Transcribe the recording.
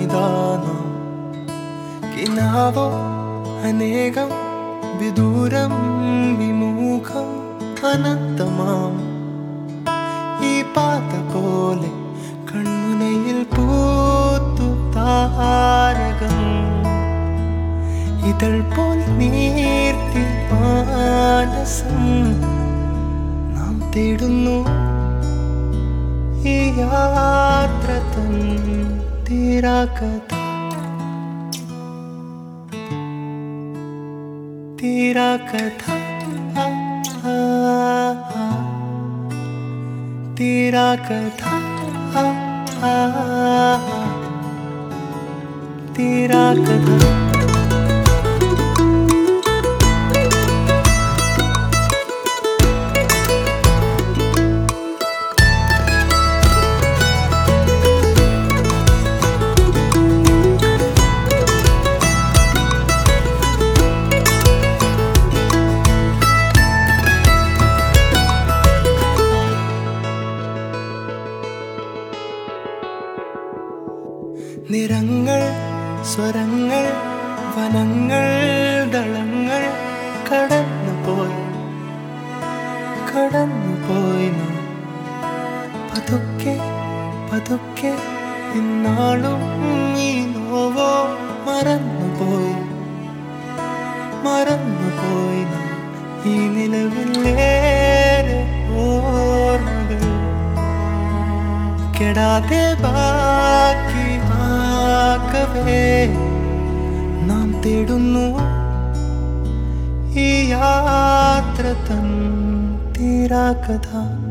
ഇതാനോ കിനാവോ അനേകം വിദൂരം വിമുഖം അനന്തമാം ഈ പാത പോലെ കൺമുനയിൽ പൂത്തു താരകം ഇതൾ പോൽ നീർത്തി മാനസം നാം തേടുന്നു ഈ യാത്ര തൻ തീരാക്കഥ തീരാക്കഥ ആ, ആ, ആ. തീരാക്കഥ ആ, ആ, ആ. തീരാക്കഥ നിറങ്ങൾ സ്വരങ്ങൾ വനങ്ങൾ ദളങ്ങൾ കടന്നുപോയി കടന്നുപോയി നാം പതുക്കെ പതുക്കെ ഇന്നാളും ഈ നോവോ മറന്നുപോയി മറന്നുപോയി നാം ഈ നിലവിലേറെ ഓർമ്മകൾ കെടാതെ ബാക്കി ആക്കവേ നാം തേടുന്നു ഈ യാത്ര തൻ തീരാക്കഥ